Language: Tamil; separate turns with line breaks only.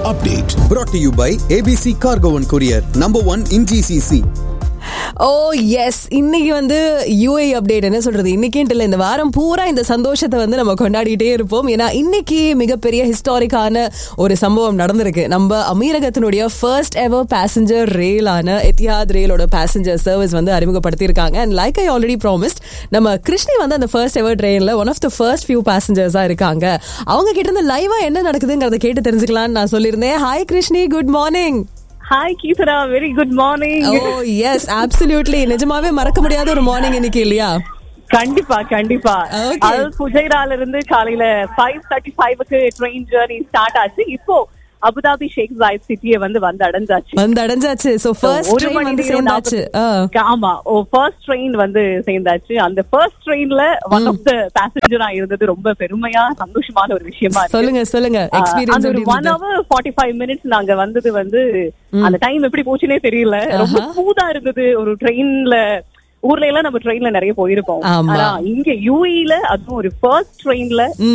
update brought to you by ABC Cargo and Courier, number one in GCC.
Oh yes இன்னைக்கு வந்து யூஏ அப்டேட் என்ன சொல்றது இன்னைக்குன்ட்டு இல்லை இந்த வாரம் பூரா இந்த சந்தோஷத்தை வந்து நம்ம கொண்டாடிட்டே இருப்போம் ஏன்னா இன்னைக்கு மிகப்பெரிய ஹிஸ்டாரிக்கான ஒரு சம்பவம் நடந்திருக்கு நம்ம அமீரகத்தினுடைய ஃபர்ஸ்ட் எவர் பேசஞ்சர் ரயிலான எத்தியாத் ரயிலோட பேசஞ்சர் சர்வீஸ் வந்து அறிமுகப்படுத்தியிருக்காங்க and like I already promised நம்ம கிருஷ்ணி வந்து அந்த ஃபர்ஸ்ட் எவர் ட்ரெயினில் one of the first few பேசஞ்சர்ஸாக இருக்காங்க அவங்க கிட்ட இருந்து லைவா என்ன நடக்குதுங்கிறத கேட்டு தெரிஞ்சுக்கலாம்னு நான் சொல்லியிருந்தேன் hi Krishni good morning
hi Geethara very good morning
oh yes absolutely நிஜமாவே மறக்க முடியாத ஒரு மார்னிங் இன்னைக்கு இல்லையா
கண்டிப்பா கண்டிப்பா
Okay.
அது புஜைரால இருந்து காலையில ஃபைவ் தேர்ட்டி ஃபைவ்க்கு ட்ரெயின் ஜேர்னி ஸ்டார்ட் ஆச்சு இப்போ அபுதாபி ஷேக் ஜாயித் சிட்டியை வந்து வந்து அடைஞ்சாச்சு
வந்து அடைஞ்சாச்சு சோ ஃபர்ஸ்ட்
ஒரு
ட்ரெயின்
மணி
வந்து
நேரம்
சேர்ந்தாச்சு
நாற்பது- ஆமா ஓ ஃபர்ஸ்ட் ட்ரெயின் வந்து சேர்ந்தாச்சு அந்த ஃபர்ஸ்ட் ட்ரெயின்ல ஒன் ஆஃப் த பேசஞ்சரா இருந்தது ரொம்ப பெருமையா சந்தோஷமான ஒரு விஷயமா இருக்கு
சொல்லுங்க சொல்லுங்க
ஆஹ், அந்த
எக்ஸ்பீரியன்ஸ்
ஒரு one hour forty five minutes நாங்க வந்தது வந்து அந்த டைம் எப்படி போச்சுனே தெரியல ரொம்ப ஸ்மூதா இருந்தது ஒரு ட்ரெயின்ல ஊர்ல எல்லாம் நம்ம ட்ரெயின்ல நிறைய போயிருப்போம்
ஆமா.
ஆனா இங்க யூஇல அதுவும் ஒரு ஃபர்ஸ்ட் ட்ரெயின்ல